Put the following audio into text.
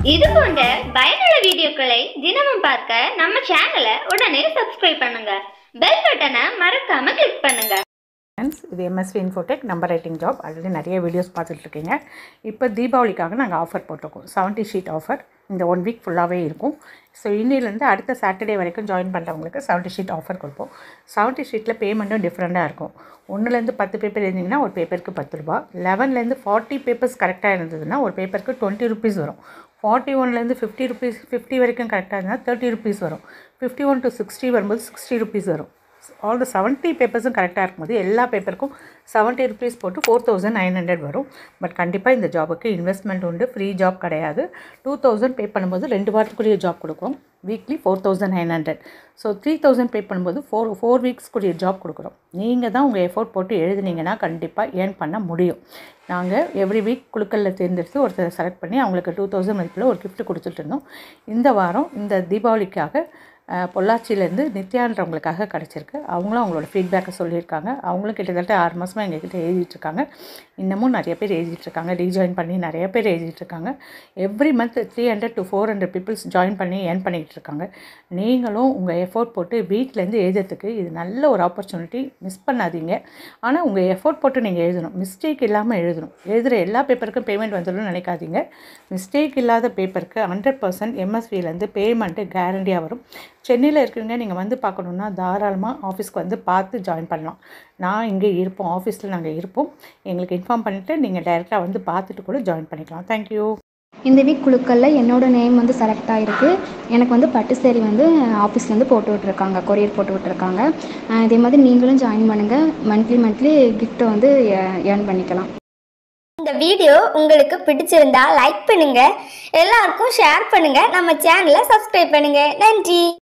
இது போன்ற பயனுள்ள வீடியோக்களை தினமும் பார்க்க நம்ம சேனலை உடனே சப்ஸ்கிரைப் பண்ணுங்க பெல் பட்டனை மறக்காம கிளிக் பண்ணுங்க ஃப்ரெண்ட்ஸ் இது MSV Infotech number writing job already நிறைய வீடியோஸ் பார்த்துட்ருக்கீங்க இப்போ தீபாவளிக்காக நாங்கள் ஆஃபர் போட்டிருக்கோம் செவன்ட்டி ஷீட் ஆஃபர் இந்த ஒன் வீக் ஃபுல்லாகவே இருக்கும் ஸோ இன்னிலேருந்து அடுத்த சாட்டர்டே வரைக்கும் ஜாயின் பண்ணுறவங்களுக்கு செவன்ட்டி ஷீட் ஆஃபர் கொடுப்போம் செவன்ட்டி ஷீட்டில் பேமெண்ட்டும் டிஃப்ரெண்ட்டாக இருக்கும் ஒன்றுலேருந்து பத்து பேப்பர் இருந்தீங்கன்னா ஒரு பேப்பருக்கு பத்து ரூபா லெவன்லேருந்து ஃபார்ட்டி பேப்பர்ஸ் கரெக்டாக இருந்ததுன்னா ஒரு பேப்பருக்கு டுவெண்ட்டி ருபீஸ் வரும் ஃபார்ட்டி ஒன்லேருந்து ஃபிஃப்டி ருபீஸ் ஃபிஃப்டி வரைக்கும் கரெக்டாக இருந்தால் தேர்ட்டி ருபீஸ் வரும் ஃபிஃப்டி ஒன் டு சிக்ஸ்டி வரும்போது சிக்ஸ்டி ருபீஸ் வரும் ஆல் த செவன்ட்டி பேப்பர்ஸும் கரெக்டாக இருக்கும்போது எல்லா பேப்பருக்கும் செவன்ட்டி ருபீஸ் போட்டு ஃபோர் தௌசண்ட் நைன் ஹண்ட்ரட் வரும் பட் கண்டிப்பாக இந்த ஜாபுக்கு இன்வெஸ்ட்மெண்ட் உண்டு ஃப்ரீ ஜாப் கிடையாது டூ தௌசண்ட் பே பண்ணும்போது ரெண்டு வாரத்துக்குரிய ஜாப் கொடுக்குறோம் weekly four thousand nine hundred so three thousand pay பண்ணும்போது ஃபோர் ஃபோர் வீக்ஸ்க்குரிய ஜாப் கொடுக்குறோம் நீங்கள் தான் உங்கள் எஃபோர்ட் போட்டு எழுதுனீங்கன்னா கண்டிப்பாக ஏர்ன் பண்ண முடியும் நாங்கள் எவ்ரி வீக் குழுக்களில் தேர்ந்தெடுத்து ஒருத்தரை செலக்ட் பண்ணி அவங்களுக்கு டூ தௌசண்ட் மதிப்பில் ஒரு gift கொடுத்துட்டு இருந்தோம் இந்த வாரம் இந்த தீபாவளிக்காக அஹ், பொள்ளாச்சியிலேருந்து நித்யான்றவங்களுக்காக கிடச்சிருக்கு அவங்களும் அவங்களோட ஃபீட்பேக்கை சொல்லியிருக்காங்க அவங்களும் கிட்டத்தட்ட ஆறு மாதமாக எங்ககிட்ட எழுதிட்டுருக்காங்க இன்னமும் நிறைய பேர் எழுதிட்டுருக்காங்க ரீஜாயின் பண்ணி நிறைய பேர் எழுதிட்டுருக்காங்க every month three hundred to four hundred peoples join பண்ணி ஏர்ன் பண்ணிக்கிட்டு இருக்காங்க நீங்களும் உங்கள் எஃபோர்ட் போட்டு வீட்டிலேருந்து எழுதுறதுக்கு இது நல்ல ஒரு ஆப்பர்ச்சுனிட்டி மிஸ் பண்ணாதீங்க ஆனால் உங்கள் எஃபோர்ட் போட்டு நீங்கள் எழுதணும் மிஸ்டேக் இல்லாமல் எழுதணும் எழுதுகிற எல்லா பேப்பருக்கும் பேமெண்ட் வந்துடும் நினைக்காதீங்க மிஸ்டேக் இல்லாத பேப்பருக்கு ஹண்ட்ரட் பர்சன்ட் எம்எஸ்விலேருந்து பேமெண்ட்டு கேரண்டியாக வரும் சென்னையில் இருக்கிறவங்க நீங்கள் வந்து பார்க்கணுன்னா தாராளமாக ஆஃபீஸ்க்கு வந்து பார்த்து ஜாயின் பண்ணலாம் நான் இங்கே இருப்போம் ஆஃபீஸில் நாங்கள் இருப்போம் எங்களுக்கு இன்ஃபார்ம் பண்ணிவிட்டு நீங்கள் டைரெக்டாக வந்து பார்த்துட்டு கூட ஜாயின் பண்ணிக்கலாம் தேங்க்யூ இந்த வீக் குழுக்களில் என்னோட நேம் வந்து செலக்ட் ஆகிருக்கு எனக்கு வந்து பட்டு சேரீ வந்து ஆஃபீஸ்லேருந்து போட்டு விட்ருக்காங்க கொரியர் போட்டு விட்ருக்காங்க அஹ் இதே மாதிரி நீங்களும் ஜாயின் பண்ணுங்கள் மந்த்லி மந்த்லி கிஃப்ட்டை வந்து ஏர்ன் பண்ணிக்கலாம் இந்த வீடியோ உங்களுக்கு பிடிச்சிருந்தா லைக் பண்ணுங்க எல்லாருக்கும் ஷேர் பண்ணுங்க நம்ம சேனலை சப்ஸ்கிரைப் பண்ணுங்க நன்றி